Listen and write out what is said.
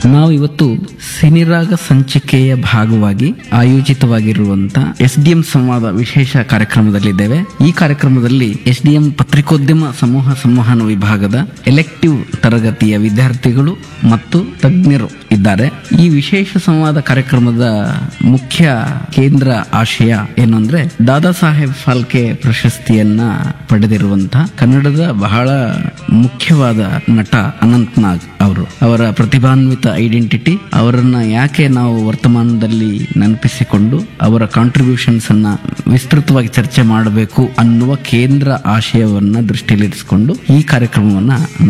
ನಾವು ಇವತ್ತು ಸಿನಿರಾಗ ಸಂಚಿಕೆಯ ಭಾಗವಾಗಿ ಆಯೋಜಿತವಾಗಿರುವಂತಹ ಎಸ್ ಡಿ ಎಂ ಸಂವಾದ ವಿಶೇಷ ಕಾರ್ಯಕ್ರಮದಲ್ಲಿದ್ದೇವೆ ಈ ಕಾರ್ಯಕ್ರಮದಲ್ಲಿ ಎಸ್ ಡಿ ಎಂ ಪತ್ರಿಕೋದ್ಯಮ ಸಮೂಹ ಸಂವಹನ ವಿಭಾಗದ ಎಲೆಕ್ಟಿವ್ ತರಗತಿಯ ವಿದ್ಯಾರ್ಥಿಗಳು ಮತ್ತು ತಜ್ಞರು ಇದ್ದಾರೆ ಈ ವಿಶೇಷ ಸಂವಾದ ಕಾರ್ಯಕ್ರಮದ ಮುಖ್ಯ ಕೇಂದ್ರ ಆಶಯ ಏನು ಅಂದ್ರೆ ದಾದಾ ಸಾಹೇಬ್ ಫಾಲ್ಕೆ ಪ್ರಶಸ್ತಿಯನ್ನ ಪಡೆದಿರುವಂತಹ ಕನ್ನಡದ ಬಹಳ ಮುಖ್ಯವಾದ ನಟ ಅನಂತ್ ನಾಗ್ ಅವರು ಅವರ ಪ್ರತಿಭಾನ್ವಿತ ಐಡೆಂಟಿಟಿ ಅವರನ್ನ ಯಾಕೆ ನಾವು ವರ್ತಮಾನದಲ್ಲಿ ನೆನಪಿಸಿಕೊಂಡು ಅವರ ಕಾಂಟ್ರಿಬ್ಯೂಷನ್ಸ್ ಅನ್ನ ವಿಸ್ತೃತವಾಗಿ ಚರ್ಚೆ ಮಾಡಬೇಕು ಅನ್ನುವ ಕೇಂದ್ರ ಆಶಯವನ್ನ ದೃಷ್ಟಿಯಲ್ಲಿರಿಸಿಕೊಂಡು ಈ ಕಾರ್ಯಕ್ರಮವನ್ನ